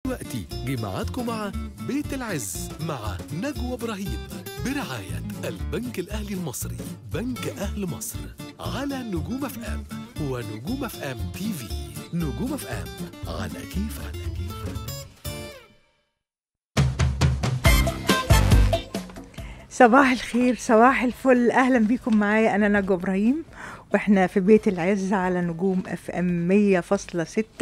ودلوقتي جه ميعادكم مع بيت العز مع نجوى ابراهيم برعاية البنك الأهلي المصري بنك أهل مصر على نجوم اف ام ونجوم اف ام تي في نجوم اف ام على كيفك صباح الخير صباح الفل اهلا بيكم معايا انا نجوى ابراهيم واحنا في بيت العز على نجوم اف ام 100.6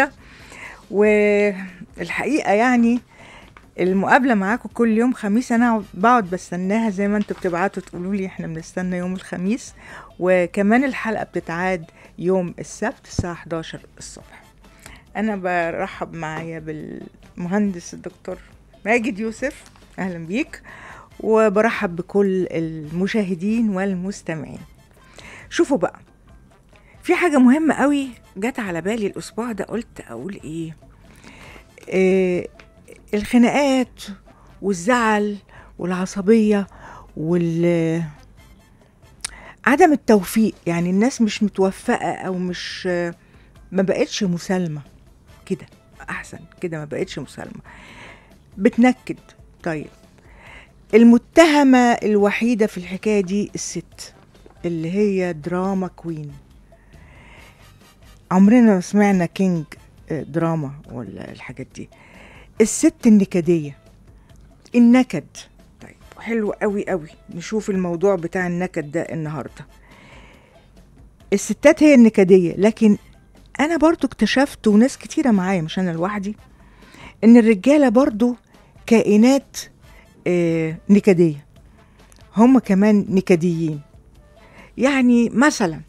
والحقيقه يعني المقابله معاكم كل يوم خميس انا بقعد بستناها زي ما انتوا بتبعتوا تقولوا لي احنا بنستنى يوم الخميس وكمان الحلقه بتتعاد يوم السبت الساعه 11 الصبح انا برحب معايا بالمهندس الدكتور ماجد يوسف اهلا بيك وبرحب بكل المشاهدين والمستمعين شوفوا بقى في حاجة مهمة قوي جت على بالي الأسبوع ده قلت أقول إيه, إيه الخناقات والزعل والعصبية وال عدم التوفيق يعني الناس مش متوفقة أو مش ما بقتش مسالمة كده أحسن كده ما بقتش مسالمة بتنكد طيب المتهمة الوحيدة في الحكاية دي الست اللي هي دراما كوين عمرنا ما سمعنا كينج دراما ولا الحاجات دي الست النكدية النكد طيب حلو قوي قوي نشوف الموضوع بتاع النكد ده النهاردة الستات هي النكدية لكن أنا برضو اكتشفت وناس كتيرة معايا مش أنا لوحدي إن الرجالة برضو كائنات آه نكدية هم كمان نكديين يعني مثلا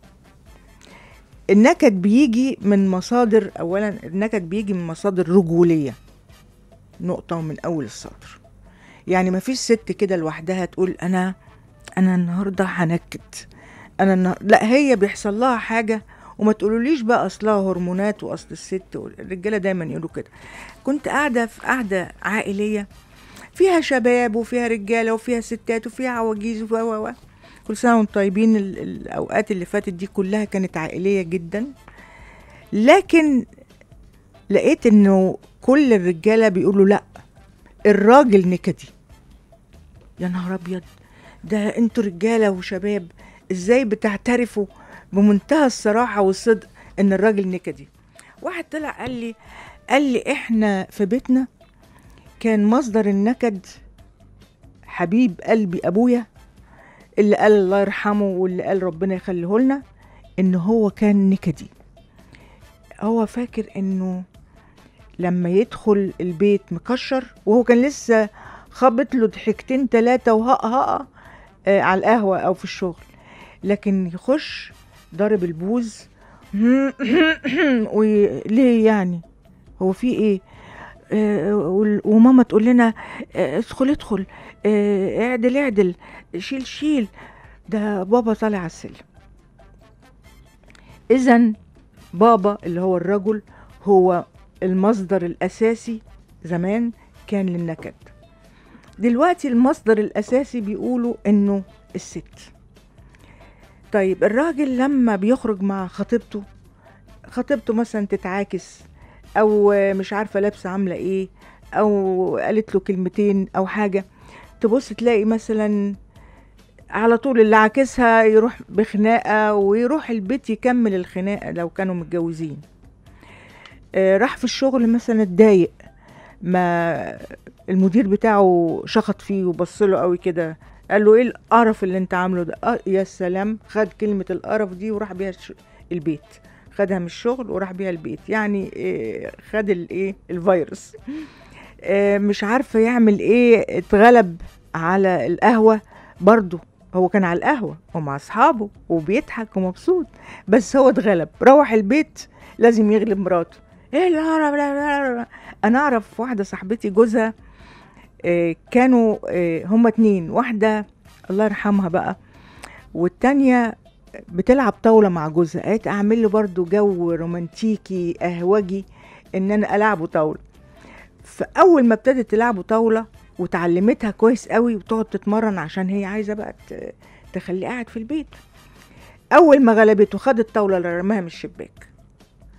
النكد بيجي من مصادر اولا النكد بيجي من مصادر رجوليه نقطه من اول السطر يعني ما فيش ست كده لوحدها تقول انا انا النهارده هنكد انا النهارده لا هي بيحصل لها حاجه وما تقولوليش بقى اصلها هرمونات واصل الست الرجاله دايما يقولوا كده كنت قاعده في قاعده عائليه فيها شباب وفيها رجاله وفيها ستات وفيها عواجيز و و كل سنه وانتم طيبين الاوقات اللي فاتت دي كلها كانت عائليه جدا لكن لقيت انه كل الرجاله بيقولوا لا الراجل نكدي يا نهار ابيض ده انتوا رجاله وشباب ازاي بتعترفوا بمنتهى الصراحه والصدق ان الراجل نكدي واحد طلع قال لي قال لي احنا في بيتنا كان مصدر النكد حبيب قلبي ابويا اللي قال الله يرحمه واللي قال ربنا يخليه لنا ان هو كان نكدي هو فاكر انه لما يدخل البيت مكشر وهو كان لسه خبط له ضحكتين تلاتة وهق هقة آه على القهوة أو في الشغل لكن يخش ضارب البوز وليه يعني هو في ايه آه وماما تقول لنا آه ادخل ادخل آه اعدل اعدل شيل شيل ده بابا طالع على السلم اذا بابا اللي هو الرجل هو المصدر الاساسي زمان كان للنكد دلوقتي المصدر الاساسي بيقولوا انه الست طيب الراجل لما بيخرج مع خطيبته خطيبته مثلا تتعاكس او مش عارفه لابسه عامله ايه او قالت له كلمتين او حاجه تبص تلاقي مثلا على طول اللي عاكسها يروح بخناقه ويروح البيت يكمل الخناقه لو كانوا متجوزين آه راح في الشغل مثلا اتضايق ما المدير بتاعه شخط فيه وبص له قوي كده قال له ايه القرف اللي انت عامله ده آه يا سلام خد كلمه القرف دي وراح بيها البيت خدها من الشغل وراح بيها البيت يعني إيه خد الايه الفيروس إيه مش عارفه يعمل ايه اتغلب على القهوه برضه هو كان على القهوه ومع اصحابه وبيضحك ومبسوط بس هو اتغلب روح البيت لازم يغلب مراته ايه الهرب انا اعرف واحده صاحبتي جوزها إيه كانوا إيه هما اتنين واحده الله يرحمها بقى والتانيه بتلعب طاولة مع جوزها قالت أعمل له برضو جو رومانتيكي أهوجي إن أنا ألعبه طاولة فأول ما ابتدت تلعبوا طاولة وتعلمتها كويس قوي وتقعد تتمرن عشان هي عايزة بقى تخليه قاعد في البيت أول ما غلبته خد الطاولة اللي رماها من الشباك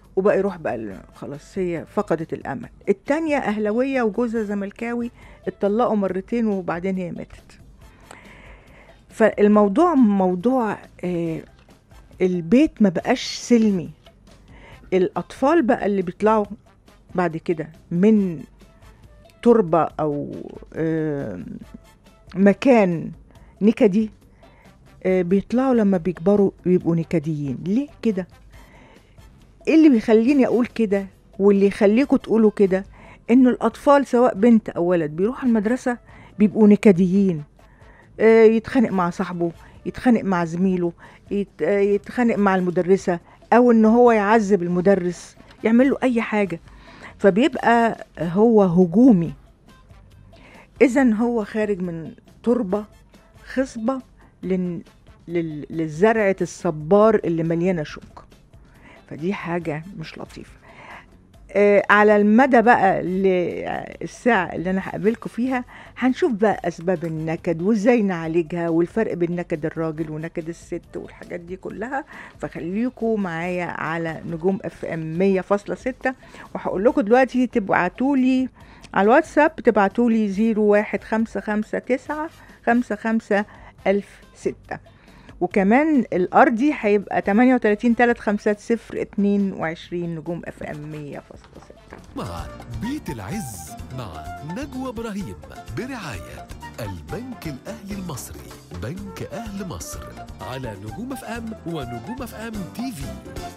وبقى يروح بقى ال- خلاص هي فقدت الامل التانية اهلاويه وجوزها زملكاوي اتطلقوا مرتين وبعدين هي ماتت فالموضوع موضوع آه البيت ما بقاش سلمي الاطفال بقى اللي بيطلعوا بعد كده من تربه او آه مكان نكدي آه بيطلعوا لما بيكبروا بيبقوا نكديين ليه كده ايه اللي بيخليني اقول كده واللي يخليكوا تقولوا كده انه الاطفال سواء بنت او ولد بيروحوا المدرسه بيبقوا نكديين آه، يتخانق مع صاحبه يتخانق مع زميله يت- آه، يتخانق مع المدرسه او ان هو يعذب المدرس يعمل له اي حاجه فبيبقى هو هجومي اذا هو خارج من تربه خصبه لل... لل... للزرعه الصبار اللي مليانه شوك فدي حاجة مش لطيفة آه على المدى بقى للساعة اللي أنا هقابلكم فيها هنشوف بقى أسباب النكد وإزاي نعالجها والفرق بين نكد الراجل ونكد الست والحاجات دي كلها فخليكم معايا على نجوم اف ام 100.6 وهقول لكم دلوقتي تبعتولي على الواتساب تبعتولي 01559 55 1006 وكمان الارضي هيبقى 38 350 22 نجوم اف ام 100.6 مع بيت العز مع نجوى إبراهيم برعاية البنك الأهلي المصري بنك أهل مصر على نجوم اف ام ونجوم اف ام تي في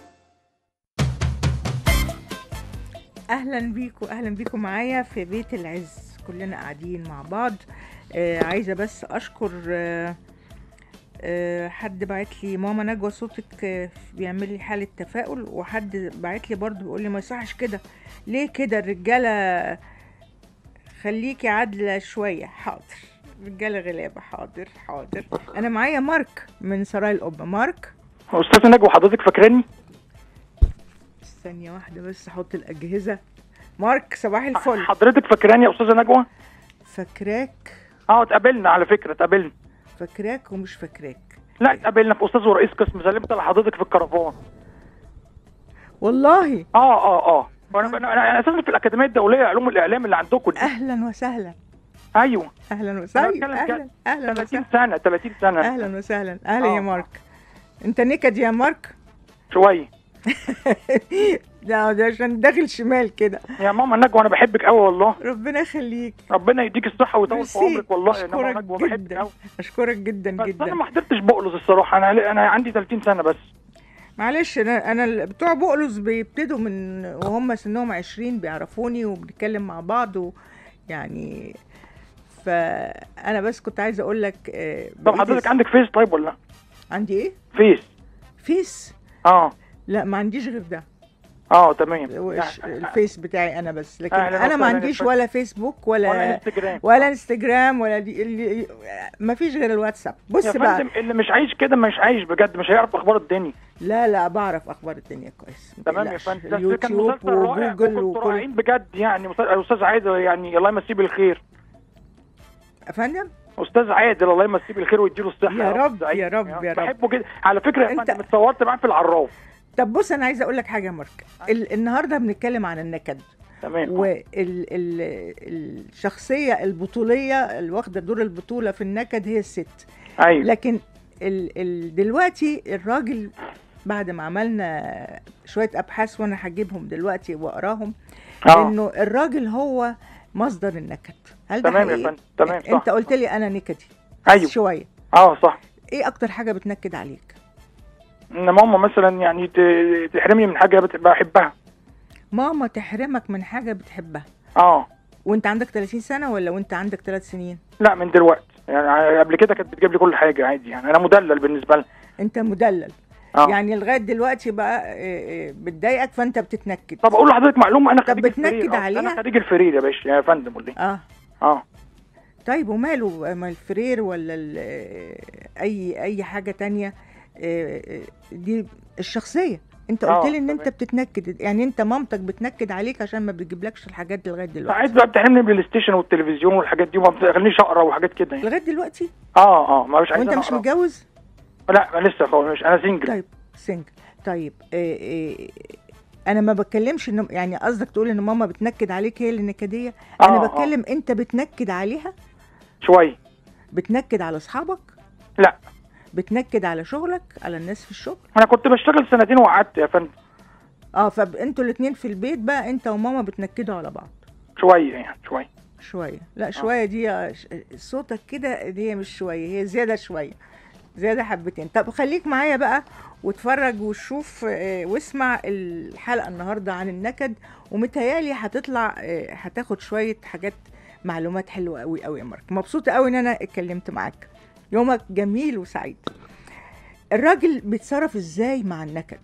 اهلا بيكم اهلا بيكم معايا في بيت العز كلنا قاعدين مع بعض آه عايزه بس اشكر آه آه حد بعت لي ماما نجوى صوتك آه بيعمل لي حاله تفاؤل وحد بعت لي برضه بيقول لي ما يصحش كده ليه كده الرجاله خليكي عادله شويه حاضر رجاله غلابه حاضر حاضر انا معايا مارك من سراي القبه مارك استاذ نجوى حضرتك فاكراني ثانيه واحده بس احط الاجهزه مارك صباح الفل حضرتك فاكراني يا استاذه نجوى فاكراك اه اتقابلنا على فكره اتقابلنا فاكراك ومش فاكراك لا اتقابلنا في استاذ ورئيس قسم سلمت على حضرتك في الكرفان والله اه اه اه وانا انا انا اساسا في الاكاديميه الدوليه لعلوم الاعلام اللي عندكم دي اهلا وسهلا ايوه اهلا وسهلا بتكلم اهلا جد. اهلا 30 وسهلا سنه 30 سنه اهلا وسهلا اهلا يا آه. مارك انت نكد يا مارك شويه ده ده عشان داخل شمال كده يا ماما نجوى انا بحبك قوي والله ربنا يخليك ربنا يديك الصحه ويطول في ميرسي. عمرك والله يا ماما أشكرك نجوى بحبك جدا. قوي اشكرك جدا بس انا جدا ما حضرتش بقلص الصراحه انا انا عندي 30 سنه بس معلش انا انا ال- بتوع بقلص بيبتدوا من وهم سنهم 20 بيعرفوني وبنتكلم مع بعض ويعني فانا بس كنت عايزه اقول لك آه، طب بقيت حضرتك الس- عندك فيس طيب ولا لا عندي ايه فيس فيس اه لا ما عنديش غير ده اه تمام وش- يعني- الفيس بتاعي انا بس لكن أهلاً انا ما وسهلاً عنديش يا ولا فيسبوك ولا ولا انستجرام ولا انستجرام ولا دي اللي ما فيش غير الواتساب بص يا بقى فندم اللي مش عايش كده مش عايش بجد مش هيعرف اخبار الدنيا لا لا بعرف اخبار الدنيا كويس ما تمام يا تقلقش. فندم ده كان اليوتيوب مسلسل رائع وجوجل وكنتوا وكل رائعين بجد يعني مسل- الاستاذ عادل يعني الله يمسيه بالخير افندم استاذ عادل الله يمسيه بالخير ويديله الصحه يا رب، سعيد. يا رب، يا رب. بحبه جدا على فكره يا أنت- فندم اتصورت معاه في العراف طب بص انا عايزه اقول لك حاجه يا مارك ال- النهارده بنتكلم عن النكد تمام والشخصيه البطوليه اللي واخده دور البطوله في النكد هي الست ايوه لكن ال ال دلوقتي الراجل بعد ما عملنا شويه ابحاث وانا هجيبهم دلوقتي واقراهم اه انه الراجل هو مصدر النكد هل ده تمام يا حقيقي؟ فندم تمام صح انت قلت لي انا نكدي ايوه شويه اه صح ايه اكتر حاجه بتنكد عليك ان ماما مثلا يعني ت- تحرمني من حاجه بت- بحبها ماما تحرمك من حاجه بتحبها اه وانت عندك 30 سنه ولا وانت عندك 3 سنين لا من دلوقتي يعني قبل كده كانت بتجيب لي كل حاجه عادي يعني انا مدلل بالنسبه لها انت مدلل اه يعني لغايه دلوقتي بقى آه، آه، بتضايقك فانت بتتنكد طب اقول لحضرتك معلومه انا طب خريج بتنكد الفرير. آه، عليها؟ انا خريج الفرير يا باشا يا فندم ولا ايه اه اه طيب وماله ما الفرير ولا ال- آه، اي اي حاجه تانية آه، آه، دي الشخصيه انت آه، قلت لي ان انت تمام. بتتنكد يعني انت مامتك بتنكد عليك عشان ما بتجيبلكش الحاجات دي لغايه دلوقتي ساعات بقى بتحرمني من البلاي ستيشن والتلفزيون والحاجات دي وما بتخلينيش اقرا وحاجات كده يعني لغايه دلوقتي اه اه ما مش عايز وانت مش متجوز لا ما لسه خالص مش انا سنجل طيب سنجل طيب آه، آه، انا ما بتكلمش ان يعني قصدك تقول ان ماما بتنكد عليك هي اللي نكديه انا آه، آه. بتكلم انت بتنكد عليها شويه بتنكد على اصحابك لا بتنكد على شغلك على الناس في الشغل انا كنت بشتغل سنتين وقعدت يا فندم اه فانتوا الاتنين في البيت بقى انت وماما بتنكدوا على بعض شويه يعني شويه شويه لا شويه دي آه، ش- صوتك كده دي هي مش شويه هي زياده شويه زياده حبتين طب خليك معايا بقى واتفرج وشوف آه، واسمع الحلقه النهارده عن النكد ومتهيالي هتطلع آه، هتاخد شويه حاجات معلومات حلوه قوي قوي يا مارك مبسوطه قوي ان انا اتكلمت معاك يومك جميل وسعيد الراجل بيتصرف ازاي مع النكد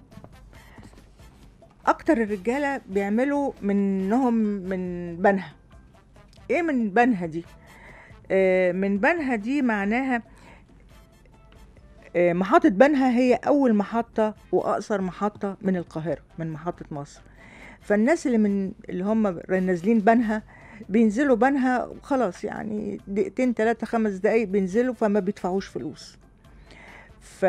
اكتر الرجاله بيعملوا منهم من بنها ايه من بنها دي آه من بنها دي معناها آه محطة بنها هي أول محطة وأقصر محطة من القاهرة من محطة مصر فالناس اللي من اللي هم نازلين بنها بينزلوا بنها خلاص يعني دقيقتين ثلاثة خمس دقايق بينزلوا فما بيدفعوش فلوس ف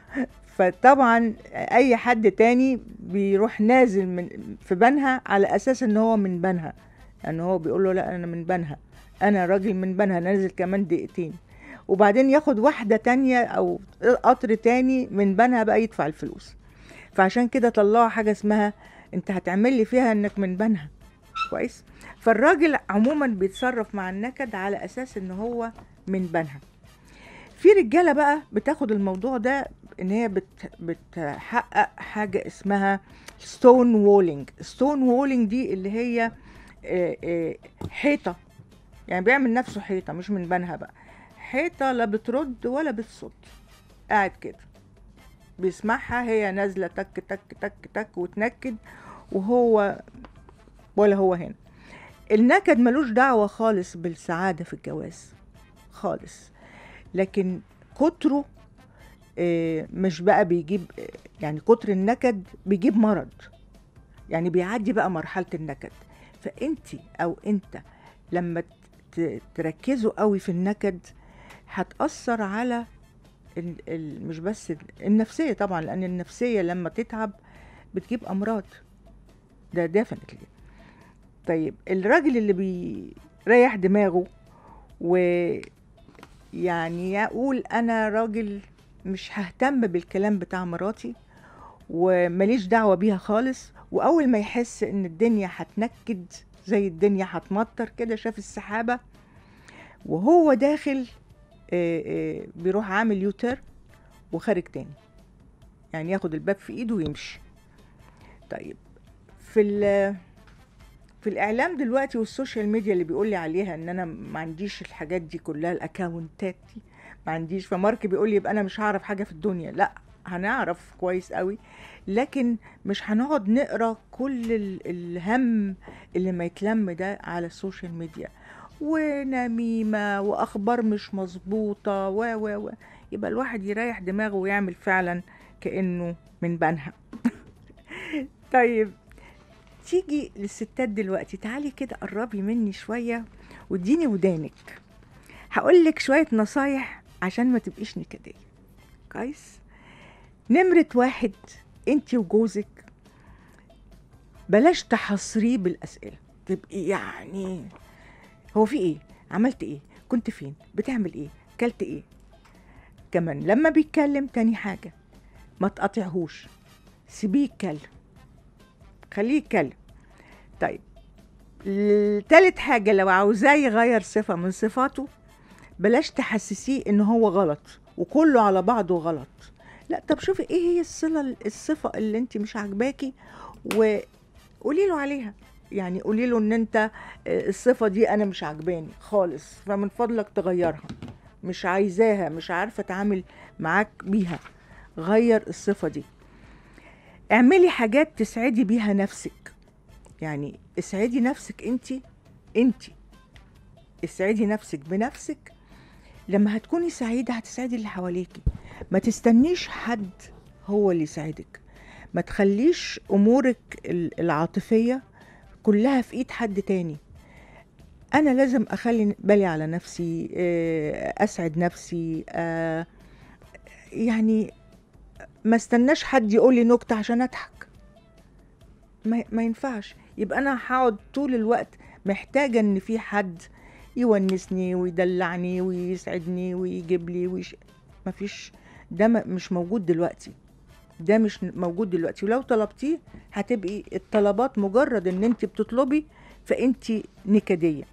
فطبعا اي حد تاني بيروح نازل من في بنها على اساس ان هو من بنها يعني هو بيقول له لا انا من بنها انا راجل من بنها نازل كمان دقيقتين وبعدين ياخد واحدة تانية او قطر تاني من بنها بقى يدفع الفلوس فعشان كده طلعوا حاجة اسمها انت هتعمل لي فيها انك من بنها كويس فالراجل عموما بيتصرف مع النكد على اساس ان هو من بنها في رجاله بقى بتاخد الموضوع ده ان هي بت بتحقق حاجه اسمها ستون وولينج ستون وولينج دي اللي هي آه، آه، حيطه يعني بيعمل نفسه حيطه مش من بنها بقى حيطه لا بترد ولا بتصد قاعد كده بيسمعها هي نازله تك تك تك تك وتنكد وهو ولا هو هنا النكد ملوش دعوه خالص بالسعاده في الجواز خالص لكن كتره آه، مش بقى بيجيب آه، يعني كتر النكد بيجيب مرض يعني بيعدي بقى مرحلة النكد فانت او انت لما ت- تركزوا قوي في النكد هتأثر على ال ال مش بس النفسية طبعا لأن النفسية لما تتعب بتجيب أمراض ده definitely طيب الراجل اللي بيريح دماغه و يعني يقول انا راجل مش ههتم بالكلام بتاع مراتي ومليش دعوة بيها خالص وأول ما يحس إن الدنيا هتنكد زي الدنيا هتمطر كده شاف السحابة وهو داخل آه، آه، بيروح عامل يوتر وخارج تاني يعني ياخد الباب في ايده ويمشي طيب في ال- في الاعلام دلوقتي والسوشيال ميديا اللي بيقول لي عليها ان انا ما عنديش الحاجات دي كلها الاكونتات دي ما عنديش فمارك بيقول لي يبقى انا مش هعرف حاجه في الدنيا لا هنعرف كويس قوي لكن مش هنقعد نقرا كل ال- الهم اللي ما يتلم ده على السوشيال ميديا ونميمه واخبار مش مظبوطه و و و يبقى الواحد يريح دماغه ويعمل فعلا كانه من بنها طيب تيجي للستات دلوقتي تعالي كده قربي مني شويه واديني ودانك هقول لك شويه نصايح عشان ما تبقيش نكديه كويس نمرة واحد انت وجوزك بلاش تحصريه بالأسئلة تبقي يعني هو في ايه عملت ايه كنت فين بتعمل ايه كلت ايه كمان لما بيتكلم تاني حاجة ما تقاطعهوش سيبيه يتكلم خليه يتكلم طيب ال- تالت حاجة لو عاوزاه يغير صفة من صفاته بلاش تحسسيه ان هو غلط وكله على بعضه غلط لا طب شوفي ايه هي الصلة الصفة اللي انت مش عاجباكي وقولي له عليها يعني قولي له ان انت آه، الصفة دي انا مش عاجباني خالص فمن فضلك تغيرها مش عايزاها مش عارفة اتعامل معاك بيها غير الصفة دي اعملي حاجات تسعدي بيها نفسك يعني اسعدي نفسك انت انت اسعدي نفسك بنفسك لما هتكوني سعيدة هتسعدي اللي حواليكي ما تستنيش حد هو اللي يساعدك ما تخليش امورك ال- العاطفية كلها في ايد حد تاني انا لازم اخلي بالي على نفسي آه، اسعد نفسي آه، يعني ما استناش حد يقول لي نكتة عشان اضحك ما, ما ينفعش يبقى انا هقعد طول الوقت محتاجه ان في حد يونسني ويدلعني ويسعدني ويجيب لي ويش... مفيش ده م- مش موجود دلوقتي ده مش موجود دلوقتي ولو طلبتيه هتبقي الطلبات مجرد ان انت بتطلبي فانت نكديه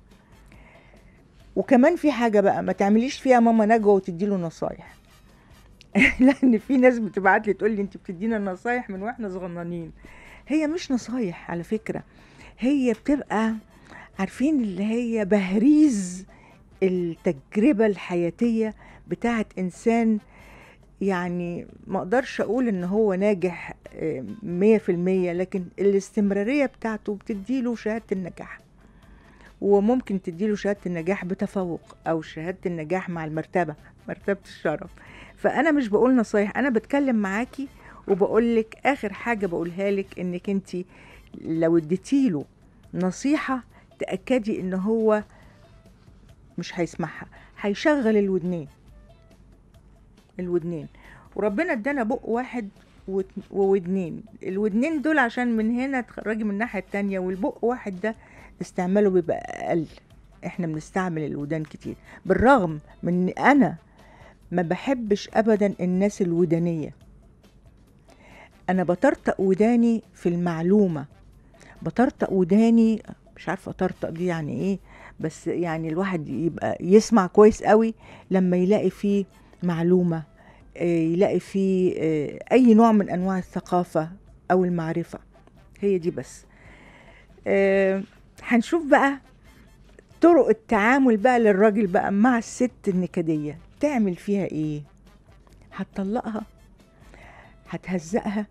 وكمان في حاجه بقى ما تعمليش فيها ماما نجوى وتديله نصايح لان في ناس بتبعت لي تقول لي انت بتدينا نصايح من واحنا صغننين هي مش نصايح على فكره هي بتبقى عارفين اللي هي بهريز التجربه الحياتيه بتاعت انسان يعني ما اقدرش اقول ان هو ناجح آه، مية في المية لكن الاستمرارية بتاعته بتديله شهادة النجاح وممكن تديله شهادة النجاح بتفوق او شهادة النجاح مع المرتبة مرتبة الشرف فانا مش بقول نصايح انا بتكلم معاكي وبقول لك اخر حاجة بقولها لك انك انت لو اديتيله نصيحة تأكدي ان هو مش هيسمعها هيشغل الودنين الودنين وربنا ادانا بق واحد وت- وودنين الودنين دول عشان من هنا تخرجي من الناحية التانية والبق واحد ده استعماله بيبقى أقل احنا بنستعمل الودان كتير بالرغم من ان انا ما بحبش ابدا الناس الودانية انا بطرطق وداني في المعلومة بطرطق وداني مش عارفة اطرطق دي يعني ايه بس يعني الواحد يبقى يسمع كويس قوي لما يلاقي فيه معلومة آه، يلاقي فيه آه، أي نوع من أنواع الثقافة أو المعرفة هي دي بس آه، هنشوف بقى طرق التعامل بقى للراجل بقى مع الست النكدية تعمل فيها ايه هتطلقها هتهزقها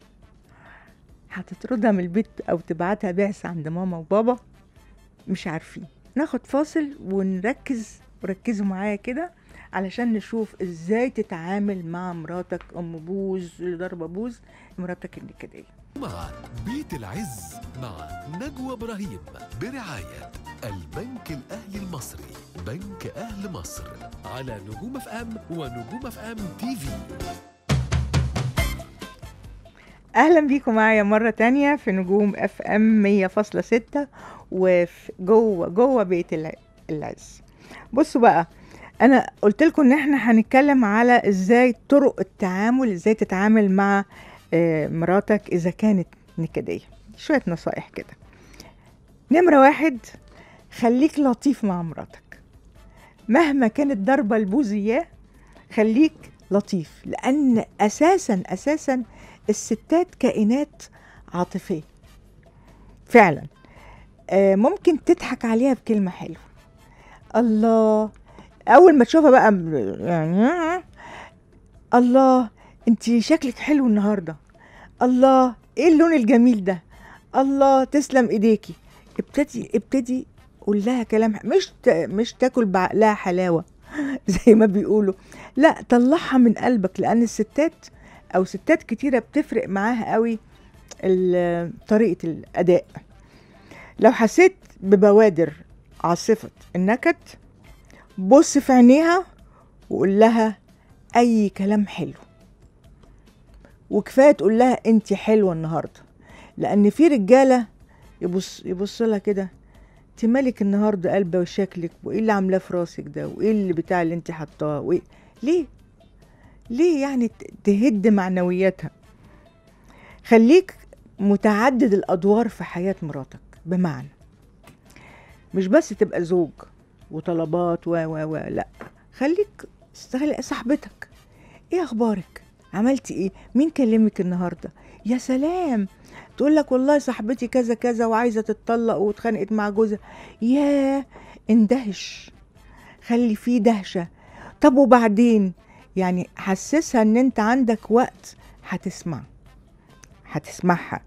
هتطردها من البيت او تبعتها بعثة عند ماما وبابا مش عارفين ناخد فاصل ونركز وركزوا معايا كده علشان نشوف ازاي تتعامل مع مراتك ام بوز اللي ضربه بوز مراتك النكديه مع بيت العز مع نجوى ابراهيم برعايه البنك الاهلي المصري بنك اهل مصر على نجوم اف ام ونجوم اف ام تي في اهلا بيكم معايا مره تانية في نجوم اف ام 100.6 وفي جوه جوه بيت الع- العز بصوا بقى انا قلت لكم ان احنا هنتكلم على ازاي طرق التعامل ازاي تتعامل مع آه، مراتك اذا كانت نكديه شويه نصائح كده نمره واحد خليك لطيف مع مراتك مهما كانت ضربه البوزياه خليك لطيف لان اساسا اساسا الستات كائنات عاطفيه فعلا آه، ممكن تضحك عليها بكلمه حلوه الله اول ما تشوفها بقى ب- يعني الله انت شكلك حلو النهارده الله ايه اللون الجميل ده الله تسلم ايديكي ابتدي ابتدي قول لها كلام ح- مش ت... مش تاكل بعقلها حلاوه زي ما بيقولوا لا طلعها من قلبك لان الستات او ستات كتيره بتفرق معاها قوي ال- طريقه الاداء لو حسيت ببوادر عاصفه النكد بص في عينيها وقول لها اي كلام حلو وكفايه تقول لها انت حلوه النهارده لان في رجاله يبص يبص لها كده انت مالك النهارده قلبه وشكلك وايه اللي عاملاه في راسك ده وايه اللي بتاع اللي انت حطاه وايه ليه ليه يعني ت- تهد معنوياتها خليك متعدد الادوار في حياه مراتك بمعنى مش بس تبقى زوج وطلبات و و و لا خليك استغل صاحبتك ايه اخبارك عملتي ايه مين كلمك النهارده يا سلام تقول لك والله صاحبتي كذا كذا وعايزه تتطلق واتخانقت مع جوزها ياه اندهش خلي فيه دهشه طب وبعدين يعني حسسها ان انت عندك وقت هتسمع هتسمعها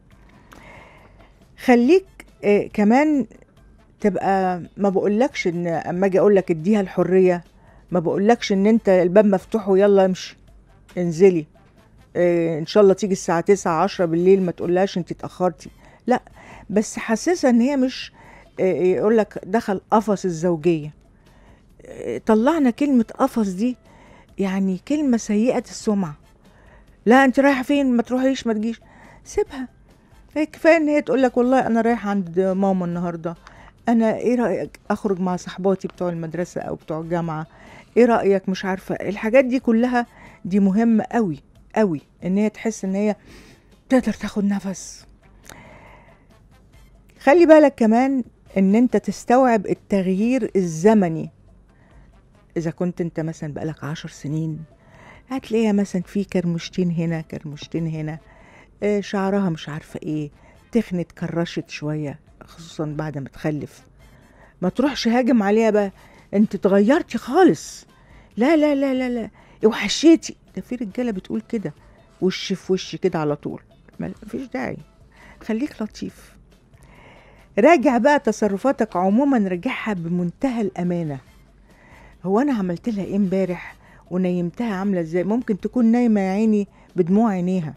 خليك آه كمان تبقى ما بقولكش ان اما اجي اقول لك اديها الحريه ما بقولكش ان انت الباب مفتوح ويلا امشي انزلي إيه ان شاء الله تيجي الساعه 9 10 بالليل ما تقولهاش انت اتاخرتي لا بس حسسها ان هي مش إيه يقول لك دخل قفص الزوجيه إيه طلعنا كلمه قفص دي يعني كلمه سيئه السمعه لا انت رايحه فين ما تروحيش ما تجيش سيبها هي كفايه ان هي تقول لك والله انا رايحه عند ماما النهارده انا ايه رايك اخرج مع صحباتي بتوع المدرسه او بتوع الجامعه ايه رايك مش عارفه الحاجات دي كلها دي مهمه قوي قوي ان هي تحس ان هي تقدر تاخد نفس خلي بالك كمان ان انت تستوعب التغيير الزمني اذا كنت انت مثلا بقالك عشر سنين هتلاقيها مثلا في كرمشتين هنا كرمشتين هنا آه، شعرها مش عارفة ايه تخنت كرشت شوية خصوصا بعد ما تخلف ما تروحش هاجم عليها بقى انت اتغيرتي خالص لا لا لا لا لا وحشيتي ده في رجالة بتقول كده وش في وش كده على طول ما فيش داعي خليك لطيف راجع بقى تصرفاتك عموما راجعها بمنتهى الأمانة هو أنا عملت لها إيه امبارح ونيمتها عاملة إزاي ممكن تكون نايمة يا عيني بدموع عينيها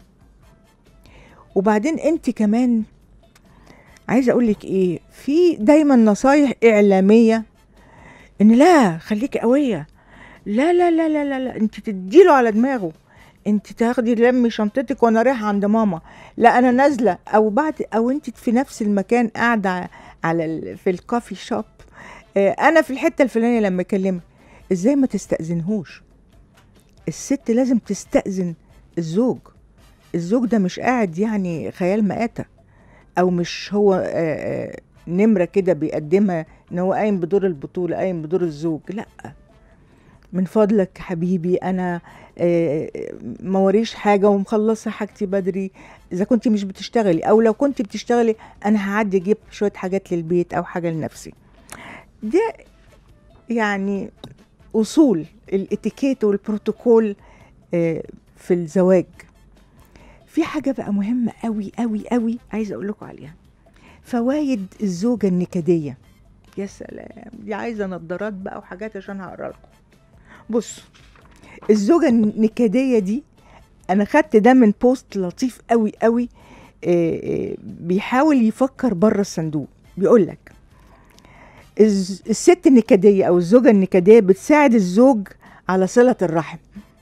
وبعدين انت كمان عايزه اقول لك ايه في دايما نصايح اعلاميه ان لا خليكي قويه لا لا لا لا لا, لا. انت تديله على دماغه انت تاخدي لمي شنطتك وانا رايحه عند ماما لا انا نازله او بعد او انت في نفس المكان قاعده على ال... في الكافي شوب اه انا في الحته الفلانيه لما اكلمك ازاي ما تستاذنهوش الست لازم تستاذن الزوج الزوج ده مش قاعد يعني خيال مآتة او مش هو آه، آه، نمرة كده بيقدمها ان هو قايم بدور البطولة قايم بدور الزوج لا من فضلك حبيبي انا آه، ما وريش حاجة ومخلصة حاجتي بدري اذا كنت مش بتشتغلي او لو كنت بتشتغلي انا هعدي اجيب شوية حاجات للبيت او حاجة لنفسي ده يعني اصول الاتيكيت والبروتوكول آه، في الزواج في حاجة بقى مهمة قوي قوي قوي عايزة أقول لكم عليها فوائد الزوجة النكدية يا سلام دي عايزة نظارات بقى وحاجات عشان هقرا لكم بصوا الزوجة النكدية دي أنا خدت ده من بوست لطيف قوي قوي آه، آه، بيحاول يفكر بره الصندوق بيقول لك الز- الست النكدية أو الزوجة النكدية بتساعد الزوج على صلة الرحم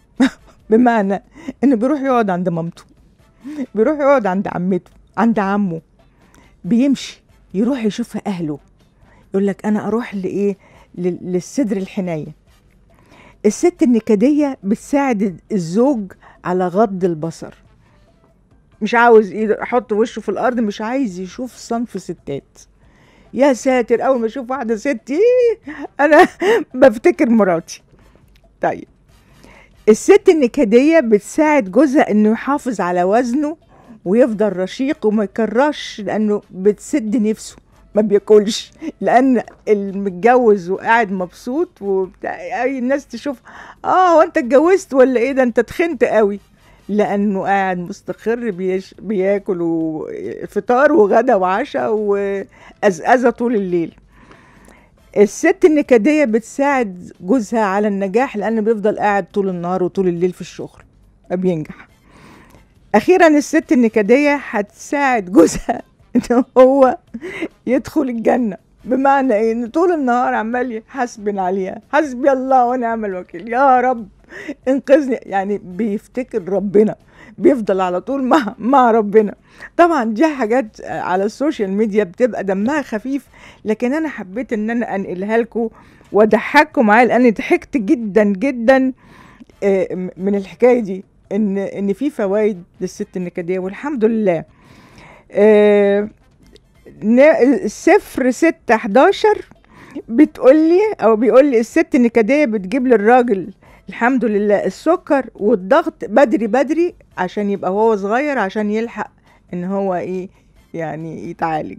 بمعنى إنه بيروح يقعد عند مامته بيروح يقعد عند عمته عند عمه بيمشي يروح يشوف اهله يقول لك انا اروح لايه لل- للصدر الحنيه الست النكديه بتساعد الزوج على غض البصر مش عاوز ايده يحط وشه في الارض مش عايز يشوف صنف ستات يا ساتر اول ما اشوف واحده ست إيه، انا بفتكر مراتي طيب الست النكدية بتساعد جوزها انه يحافظ على وزنه ويفضل رشيق وما يكرش لانه بتسد نفسه ما بياكلش لان المتجوز وقاعد مبسوط وبتاع اي الناس تشوف اه هو انت اتجوزت ولا ايه ده انت تخنت قوي لانه قاعد مستقر بيش بياكل و- فطار وغدا وعشاء وازازه طول الليل الست النكدية بتساعد جوزها على النجاح لأنه بيفضل قاعد طول النهار وطول الليل في الشغل ما بينجح أخيرا الست النكدية هتساعد جوزها إن هو يدخل الجنة بمعنى إيه؟ إن طول النهار عمال يحاسبن عليها حسبي الله ونعم الوكيل يا رب انقذني يعني بيفتكر ربنا بيفضل على طول مع مع ربنا طبعا دي حاجات على السوشيال ميديا بتبقى دمها خفيف لكن انا حبيت ان انا انقلها لكم واضحككم معايا لاني ضحكت جدا جدا آه، م- من الحكايه دي ان ان في فوائد للست النكديه والحمد لله آه، ن- صفر ستة 11 بتقول لي او بيقول لي الست النكديه بتجيب للراجل الحمد لله السكر والضغط بدري بدري عشان يبقى هو صغير عشان يلحق ان هو ايه يعني يتعالج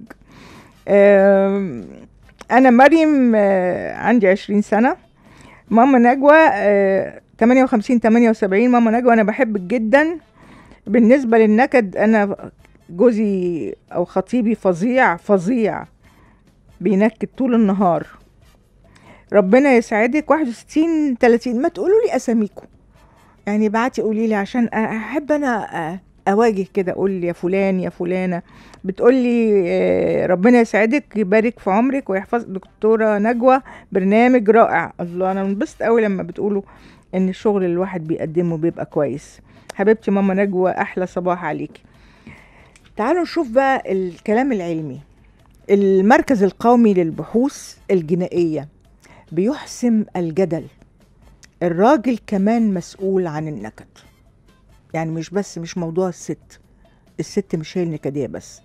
آم، انا مريم آه، عندي عشرين سنة ماما نجوى آه، 58 78 ماما نجوى انا بحبك جدا بالنسبة للنكد انا جوزي او خطيبي فظيع فظيع بينكد طول النهار ربنا يسعدك 61 30 ما تقولوا لي اساميكم يعني بعتي قولي لي عشان احب انا أ- اواجه كده اقول يا فلان يا فلانه بتقول لي آه، ربنا يسعدك يبارك في عمرك ويحفظ دكتوره نجوى برنامج رائع الله انا انبسط قوي لما بتقولوا ان الشغل اللي الواحد بيقدمه بيبقى كويس حبيبتي ماما نجوى احلى صباح عليكي تعالوا نشوف بقى الكلام العلمي المركز القومي للبحوث الجنائية بيحسم الجدل الراجل كمان مسؤول عن النكد يعني مش بس مش موضوع الست الست مش هي النكدية بس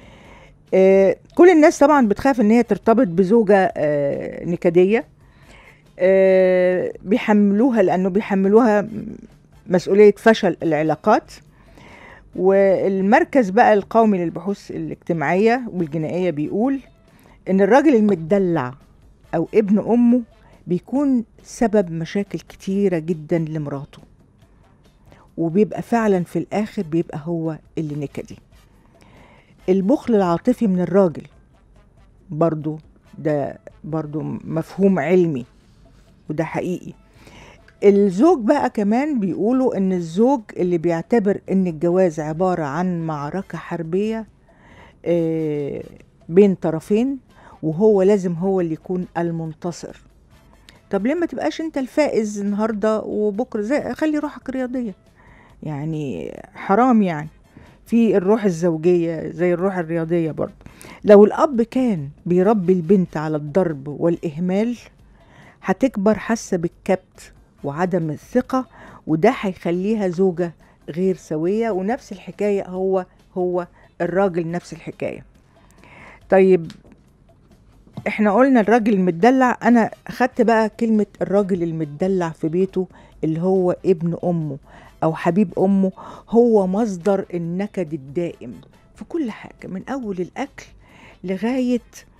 آه كل الناس طبعا بتخاف ان هي ترتبط بزوجة آه نكدية آه بيحملوها لانه بيحملوها مسؤولية فشل العلاقات والمركز بقى القومي للبحوث الاجتماعية والجنائية بيقول إن الراجل المدلع أو ابن أمه بيكون سبب مشاكل كتيرة جدا لمراته وبيبقى فعلا في الآخر بيبقى هو اللي نكدي البخل العاطفي من الراجل برضو ده برضو مفهوم علمي وده حقيقي الزوج بقى كمان بيقولوا ان الزوج اللي بيعتبر ان الجواز عبارة عن معركة حربية آه، بين طرفين وهو لازم هو اللي يكون المنتصر طب ليه ما تبقاش انت الفائز النهارده وبكره زي خلي روحك رياضيه يعني حرام يعني في الروح الزوجيه زي الروح الرياضيه برضه لو الاب كان بيربي البنت على الضرب والاهمال هتكبر حاسه بالكبت وعدم الثقه وده هيخليها زوجه غير سويه ونفس الحكايه هو هو الراجل نفس الحكايه طيب احنا قلنا الراجل المدلع انا خدت بقى كلمة الراجل المدلع في بيته اللي هو ابن امه او حبيب امه هو مصدر النكد الدائم في كل حاجة من اول الاكل لغاية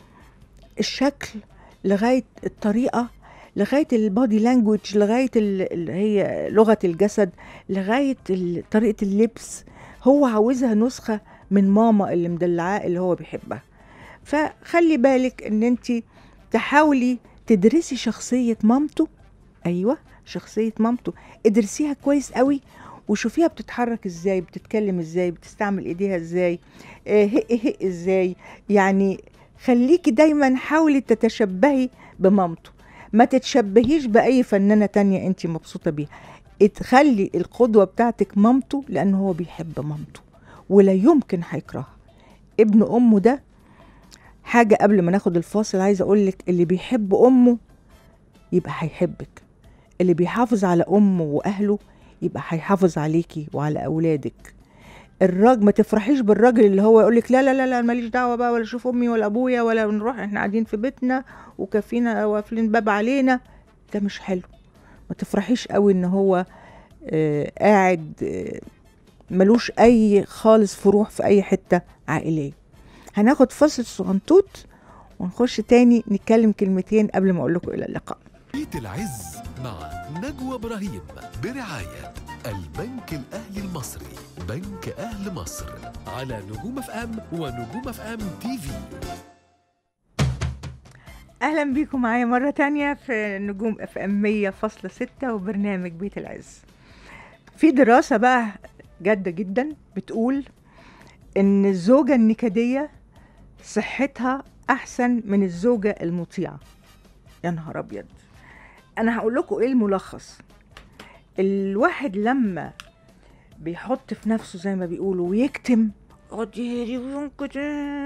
الشكل لغاية الطريقة لغاية البادي لانجوج لغاية ال- اللي هي لغة الجسد لغاية ال- طريقة اللبس هو عاوزها نسخة من ماما اللي مدلعاه اللي هو بيحبها فخلي بالك ان انت تحاولي تدرسي شخصية مامته ايوه شخصية مامته ادرسيها كويس قوي وشوفيها بتتحرك ازاي بتتكلم ازاي بتستعمل ايديها ازاي آه، هق هق ازاي يعني خليكي دايما حاولي تتشبهي بمامته ما تتشبهيش باي فنانة تانية انت مبسوطة بيها تخلي القدوة بتاعتك مامته لان هو بيحب مامته ولا يمكن هيكرهها ابن امه ده حاجة قبل ما ناخد الفاصل عايزة أقولك اللي بيحب أمه يبقى هيحبك اللي بيحافظ على أمه وأهله يبقى هيحافظ عليكي وعلى أولادك الراجل ما تفرحيش بالراجل اللي هو يقولك لا لا لا لا ماليش دعوة بقى ولا اشوف أمي ولا أبويا ولا نروح احنا قاعدين في بيتنا وكافينا وقافلين باب علينا ده مش حلو ما تفرحيش قوي ان هو آه قاعد آه ملوش أي خالص فروح في أي حتة عائلية هناخد فاصل صغنطوط ونخش تاني نتكلم كلمتين قبل ما اقول لكم الى اللقاء بيت العز مع نجوى ابراهيم برعايه البنك الاهلي المصري بنك اهل مصر على نجوم اف ام ونجوم اف ام تي في اهلا بيكم معايا مره تانية في نجوم اف ام 100.6 وبرنامج بيت العز في دراسه بقى جاده جدا بتقول ان الزوجه النكديه صحتها احسن من الزوجه المطيعه يا نهار ابيض انا هقول لكم ايه الملخص الواحد لما بيحط في نفسه زي ما بيقولوا ويكتم يقعد يهري وينكت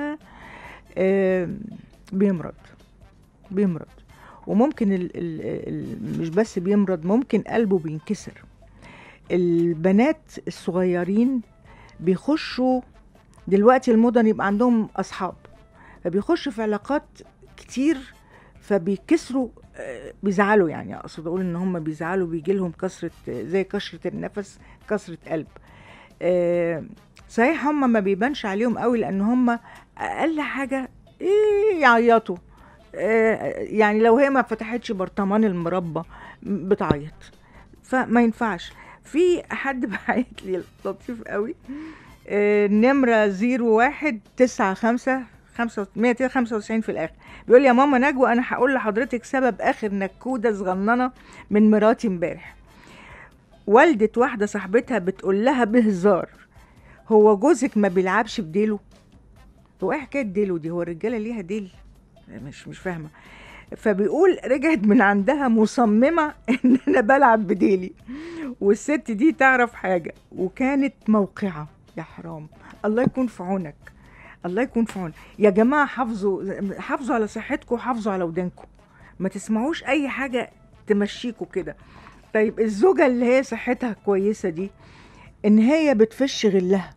آم، بيمرض بيمرض وممكن ال ال ال مش بس بيمرض ممكن قلبه بينكسر البنات الصغيرين بيخشوا دلوقتي المدن يبقى عندهم اصحاب فبيخشوا في علاقات كتير فبيكسروا آه، بيزعلوا يعني اقصد اقول ان هم بيزعلوا بيجي لهم كسره آه، زي كسره النفس كسره قلب آه، صحيح هم ما بيبانش عليهم قوي لان هم اقل حاجه إيه يعيطوا آه، يعني لو هي ما فتحتش برطمان المربى م- بتعيط فما ينفعش في حد بعت لي لطيف قوي آه، نمرة زيرو واحد تسعة خمسة خمسة مية خمسة وتسعين في الآخر بيقول لي يا ماما نجوى أنا هقول لحضرتك سبب آخر نكودة صغننة من مراتي امبارح والدة واحدة صاحبتها بتقول لها بهزار هو جوزك ما بيلعبش بديله هو ايه حكايه ديله دي هو الرجاله ليها ديل مش مش فاهمه فبيقول رجعت من عندها مصممه ان انا بلعب بديلي والست دي تعرف حاجه وكانت موقعه يا حرام الله يكون في عونك الله يكون في عونك يا جماعه حافظوا حافظوا على صحتكم وحافظوا على ودانكم ما تسمعوش اي حاجه تمشيكوا كده طيب الزوجه اللي هي صحتها كويسه دي ان هي بتفش غلها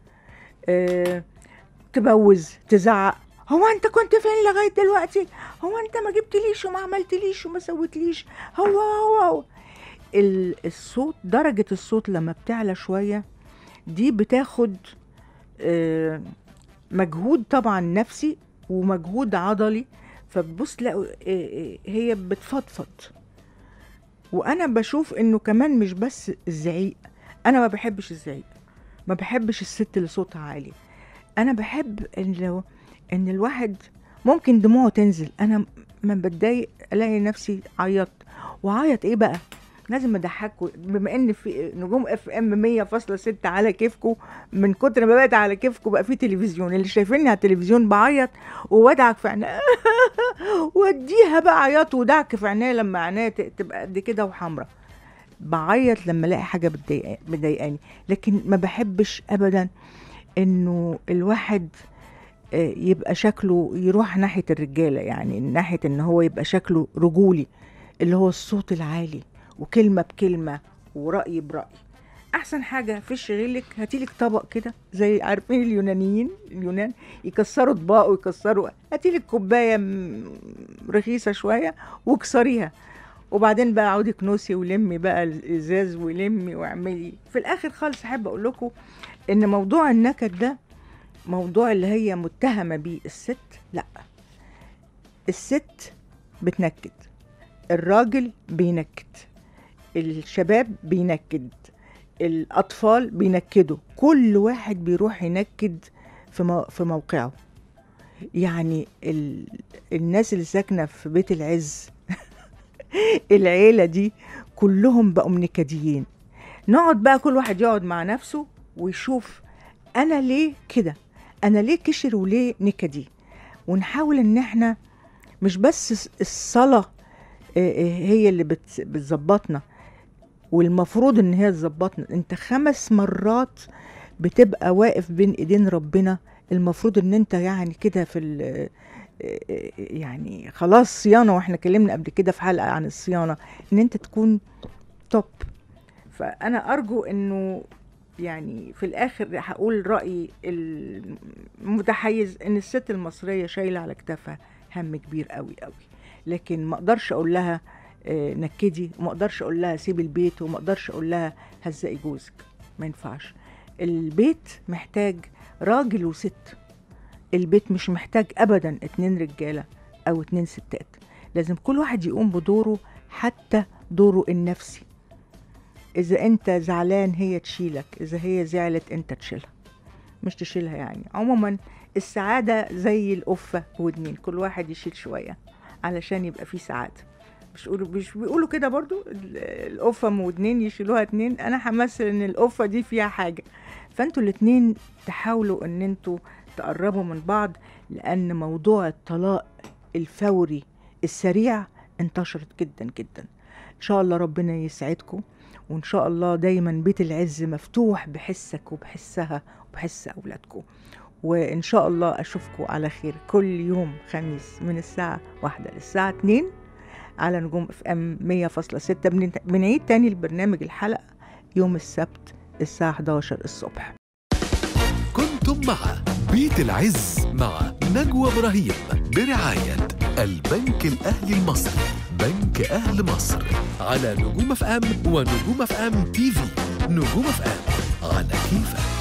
أه تبوز تزعق هو انت كنت فين لغايه دلوقتي هو انت ما جبتليش وما عملتليش وما سويتليش هو هو, هو. ال- الصوت درجه الصوت لما بتعلى شويه دي بتاخد آه، مجهود طبعا نفسي ومجهود عضلي فبتبص تلاقوا آه، آه، هي بتفضفض وانا بشوف انه كمان مش بس الزعيق انا ما بحبش الزعيق ما بحبش الست اللي صوتها عالي انا بحب ان لو ان الواحد ممكن دموعه تنزل انا ما بتضايق الاقي نفسي عيطت وعيط ايه بقى لازم اضحكوا بما ان في نجوم اف ام 100.6 على كيفكم من كتر ما بقت على كيفكم بقى في تلفزيون اللي شايفيني على التلفزيون بعيط وودعك في عينيا واديها بقى عياط ودعك في عينيا لما عينيا ت- تبقى قد كده وحمرا بعيط لما الاقي حاجه بتضايق- مضايقاني لكن ما بحبش ابدا انه الواحد آه، يبقى شكله يروح ناحيه الرجاله يعني ناحيه ان هو يبقى شكله رجولي اللي هو الصوت العالي وكلمه بكلمه وراي براي احسن حاجه فيش غيرك هاتيلك طبق كده زي عارفين اليونانيين اليونان يكسروا اطباق ويكسروا هاتيلك كوبايه م- رخيصه شويه واكسريها وبعدين بقى عودي كنوسي ولمي بقى الازاز ولمي واعملي في الاخر خالص احب اقول لكم ان موضوع النكد ده موضوع اللي هي متهمه بيه الست لا الست بتنكد الراجل بينكد الشباب بينكد الاطفال بينكدوا كل واحد بيروح ينكد في مو في موقعه يعني ال... الناس اللي ساكنه في بيت العز العيله دي كلهم بقوا نكديين نقعد بقى كل واحد يقعد مع نفسه ويشوف انا ليه كده انا ليه كشر وليه نكدي ونحاول ان احنا مش بس الصلاه آه، آه، هي اللي بت- بتظبطنا والمفروض ان هي تظبطنا انت خمس مرات بتبقى واقف بين ايدين ربنا المفروض ان انت يعني كده في ال- يعني خلاص صيانه واحنا اتكلمنا قبل كده في حلقه عن الصيانه ان انت تكون توب فانا ارجو انه يعني في الاخر هقول رايي المتحيز ان الست المصريه شايله على كتافها هم كبير قوي قوي لكن ما اقدرش اقول لها آه، نكدي وما اقدرش اقول لها سيبي البيت وما اقدرش اقول لها هزقي جوزك ما ينفعش البيت محتاج راجل وست البيت مش محتاج ابدا اتنين رجاله او اتنين ستات لازم كل واحد يقوم بدوره حتى دوره النفسي اذا انت زعلان هي تشيلك اذا هي زعلت انت تشيلها مش تشيلها يعني عموما السعاده زي القفه ودنين كل واحد يشيل شويه علشان يبقى فيه سعاده مش بيقولوا مش بيقولوا كده برضو ال- القفه ام ودنين يشيلوها اتنين انا همثل ان القفه دي فيها حاجه فانتوا الاتنين تحاولوا ان انتوا تقربوا من بعض لان موضوع الطلاق الفوري السريع انتشرت جدا جدا ان شاء الله ربنا يسعدكم وان شاء الله دايما بيت العز مفتوح بحسك وبحسها وبحس اولادكم وان شاء الله اشوفكم على خير كل يوم خميس من الساعه واحدة للساعه 2 على نجوم اف ام 100.6 بن- بنعيد تاني البرنامج الحلقه يوم السبت الساعه 11 الصبح كنتم مع بيت العز مع نجوى إبراهيم برعاية البنك الأهلي المصري بنك أهل مصر على نجوم اف ام ونجوم اف ام تي في نجوم اف ام على كيفك